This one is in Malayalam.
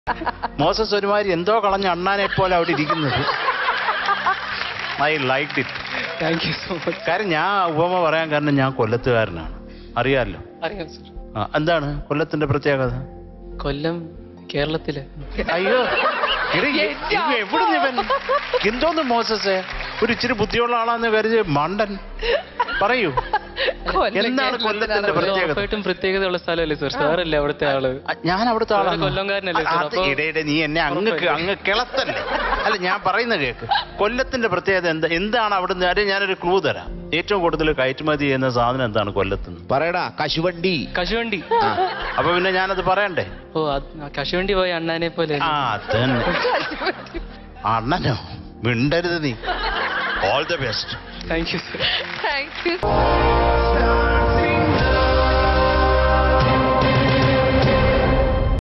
മോസസ് ഒരുമാതിരി എന്തോ കളഞ്ഞ അണ്ണാനെ പോലെ അവിടെ ഇരിക്കുന്നത് I like it thank you so much കാര്യം ഞാൻ ആ ഉപമ പറയാൻ കാരണം ഞാൻ കൊല്ലത്തുകാരനാണ് അറിയാമല്ലോ അറിയാം സർ ആ എന്താണ് കൊല്ലത്തിന്റെ പ്രത്യേകത കൊല്ലം കേരളത്തില് അയ്യോ എടി, ഇത് എവിടുന്ന് ഇവൻ എന്തോന്ന് മോസസ് ഒരു ഇച്ചിരി ബുദ്ധിയുള്ള ആളാന്ന് കരുതി മണ്ടൻ പറയൂ എന്താണ് കൊല്ലത്തിന്റെ പ്രത്യേകത ഉറപ്പായിട്ടും പ്രത്യേകതയുള്ള സ്ഥലമല്ലേ സർ സാറല്ലേ അവിടുത്തെ ആള് ആ, ഞാൻ അവിടുത്തെ വേറെ ആളാണ് കൊല്ലംകാരനല്ലേ സാർ? അപ്പൊ- ഇടയിടെ നീ എന്നെ അങ്ങ് അങ്ങ് കിളത്തല്ലേ അല്ല ഞാൻ പറയുന്ന കേക്ക് കൊല്ലത്തിന്റെ പ്രത്യേകത എന്താ എന്താണ് അവിടുന്ന് കാര്യം ഞാനൊരു ക്ലൂ തരാം ഏറ്റവും കൂടുതൽ കയറ്റുമതി ചെയ്യുന്ന സാധനം എന്താണ് കൊല്ലത്തുനിന്ന് പറയടാ കശുവണ്ടി കശുവണ്ടി അപ്പൊ പിന്നെ ഞാനത് പറയണ്ടേ ഓ അത് ആ കശുവണ്ടി പോയ അണ്ണാനെ പോലെ ആ അതന്നെ അണ്ണനോ മിണ്ടരുത് നീ all the best thank you sir thank U